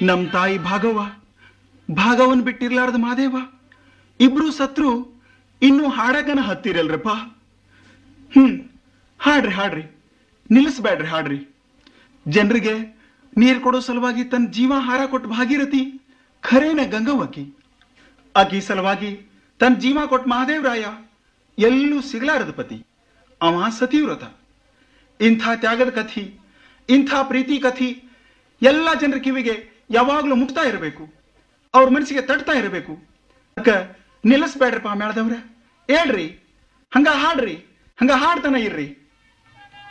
ನಮ್ ತಾಯಿ ಭಾಗವ ಭಾಗವನ್ ಬಿಟ್ಟಿರ್ಲಾರ್ದ ಮಾದೇವ ಇಬ್ರು ಸತ್ರು ಇನ್ನು ಹಾಡಕನ ಹತ್ತಿರಲ್ರಪ್ಪ ಹ್ಮ್ ಹಾಡ್ರಿ ಹಾಡ್ರಿ ನಿಲ್ಲಿಸ್ಬೇಡ್ರಿ ಹಾಡ್ರಿ ಜನರಿಗೆ ನೀರ್ ಕೊಡೋ ಸಲುವಾಗಿ ತನ್ನ ಜೀವ ಹಾರ ಕೊಟ್ಟು ಭಾಗೀರಥಿ ಖರೇನ ಗಂಗವಕಿ ಆಕಿ ಸಲುವಾಗಿ ತನ್ನ ಜೀವ ಕೊಟ್ಟು ಮಹಾದೇವರಾಯ ಎಲ್ಲೂ ಸಿಗಲಾರದ ಪತಿ ಅವ ಸತಿವ್ರತ ಇಂಥ ತ್ಯಾಗದ ಕಥಿ ಇಂಥ ಪ್ರೀತಿ ಕಥಿ ಎಲ್ಲ ಜನರ ಕಿವಿಗೆ ಯಾವಾಗ್ಲೂ ಮುಟ್ತಾ ಇರಬೇಕು ಅವ್ರ ಮನಸ್ಸಿಗೆ ತಟ್ತಾ ಇರಬೇಕು ಅಕ್ಕ ನಿಲ್ಲಿಸ್ಬೇಡ್ರಪ್ಪ ಮೇಳದವ್ರ ಹೇಳ್ರಿ ಹಂಗ ಹಾಡ್ರಿ ಹಂಗ ಹಾಡ್ತಾನ ಇರ್ರಿ